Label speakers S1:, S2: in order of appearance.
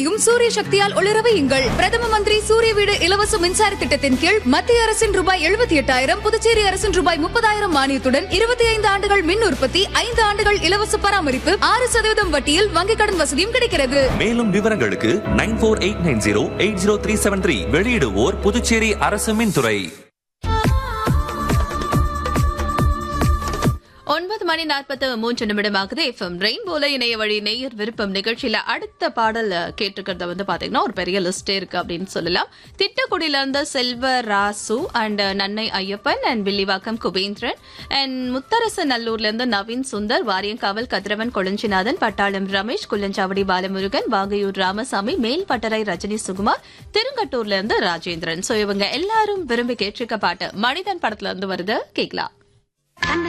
S1: வீட்டையும் சூரிய சக்தியால் ஒளிர வையுங்கள் பிரதம மந்திரி சூரிய வீடு இலவச மின்சார திட்டத்தின் கீழ் மத்திய அரசின் ரூபாய் எழுபத்தி எட்டாயிரம் புதுச்சேரி அரசின் ரூபாய் முப்பதாயிரம் மானியத்துடன் இருபத்தி ஐந்து ஆண்டுகள் மின் உற்பத்தி ஐந்து ஆண்டுகள் இலவச பராமரிப்பு ஆறு சதவீதம் வட்டியில் வங்கிக் கடன் வசதியும் கிடைக்கிறது
S2: மேலும் விவரங்களுக்கு nine four eight nine zero eight zero three seven three வெளியிடுவோர் புதுச்சேரி அரசு மின்துறை
S3: ஒன்பது மணி நாற்பத்து மூன்று நிமிடமாகுது எஃப்எம் ரெயின்போல இணைய வழி நேயர் விருப்பம் நிகழ்ச்சியில அடுத்த பாடல் கேட்டிருக்கிறத வந்து பாத்தீங்கன்னா ஒரு பெரிய லிஸ்டே இருக்கு அப்படின்னு சொல்லலாம் திட்டக்குடியில இருந்த Selvarasu and Nannai Ayyappan and Villivakkam Kubendran and முத்தரச நல்லூர்ல இருந்து நவீன் சுந்தர் வாரியங்காவல் கதிரவன் கொளஞ்சிநாதன் பட்டாளம் ரமேஷ் குள்ளஞ்சாவடி பாலமுருகன் வாகையூர் ராமசாமி மேல் பட்டறை ரஜினி சுகுமார் திருங்கட்டூர்ல இருந்து ராஜேந்திரன் சோ இவங்க எல்லாரும் விரும்பி கேட்டிருக்க பாட்டு மனிதன் படத்துல இருந்து வருது கேட்கலாம்